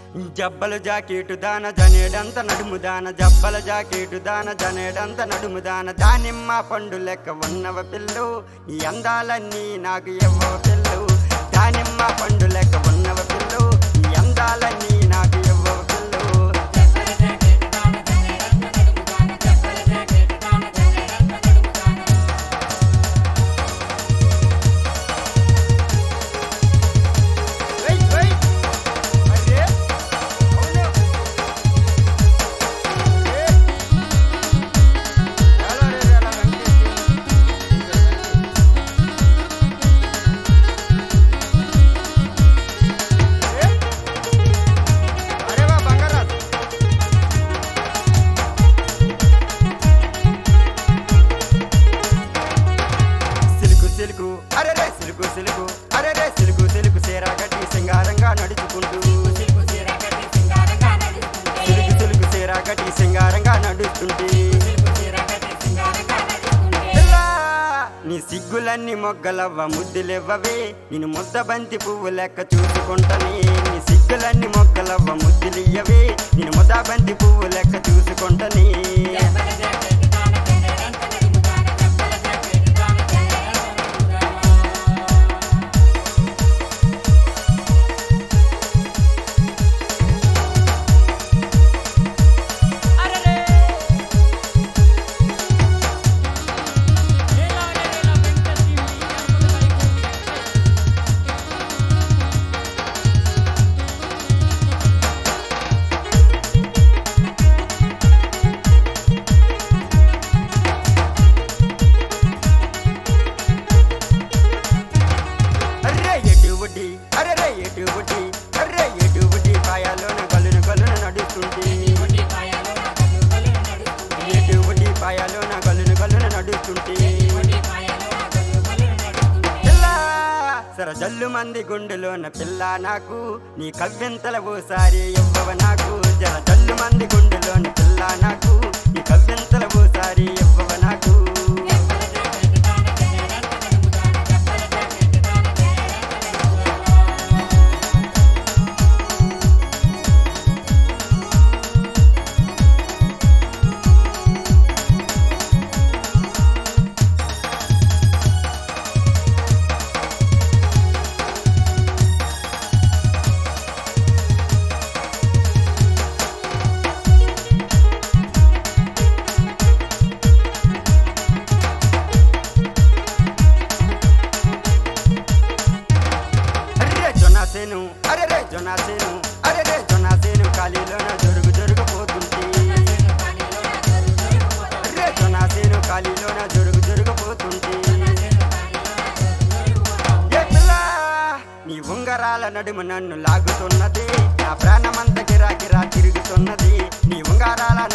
జబ్బల jacket దాన జనేడంత నడుము దాన జబ్బల జాకెటు దాన జనేడంత నడుము దాన దానిమ్మ పండు లెక్క ఉన్నవ పిల్లు ఈ అందాలన్నీ నాకు ఎవ్వ పిల్లు దానిమ్మ పండు లెక్క ఉన్నవ పిల్లు ఈ అందాలన్నీ నాకు ఎవ్వ పిల్లు వెయ్, వెయ్. అరే, అవును. ఏ. ఎలా రే, ఎలా వెంకటేష్? ఏ. అరే వా బంగారాజు సిలుకు సిలుకు అరే రే సిలుకు సిలుకు అరే రే సిలుకు సిలుకు సేరా గట్టి సింగారంగా నడుచుకుంటూ సిలుకు సిలుకు సేరా గట్టి సింగారంగా నడుస్తుంటే పిల్లా, నీ సిగ్గులన్నీ మొగ్గలవ్వ ముద్దులివ్వవే నేను ముద్ద బంతి పువ్వు లెక్క చూసుకుంటనే నీ సిగ్గులన్నీ మొగ్గలవ్వ ముద్దులియ్యవే నేను ముద్ద బంతి పువ్వు లెక్క చూసుకుంటనే అర్రే ఎటు బుడ్డి అర్రే ఎటు బుడ్డి అర్రే ఎటు బుడ్డి పాయాలోన కలును కలును నడుస్తుంటే ఎటు బుడ్డి పాయాలోన కలును కలును నడుస్తుంటే పిల్ల సర జల్లు మంది గుండెలోన పిల్ల నాకు నీ కవ్వింతల ఓసారి ఇవ్వవ నాకు జర జల్లు మంది గుండెలోన పిల్ల నాకు నీ కవ్వింతల ఓసారి ఇవ్వవ నాకు అరే జొనాసేను అరే రే జొనాసేను అరే రే జొనాసేను ఖాళీలోన జరుగు జరుగుపోతుంటే అరే జొనాసేను ఖాళీలోన జరుగు జరుగుపోతుంటే ఏ పిల్ల నీ ఉంగరాల నడుము నన్ను లాగుతున్నది నా ప్రాణమంత గిరా గిరా తిరుగుతున్నది నీ ఉంగరాల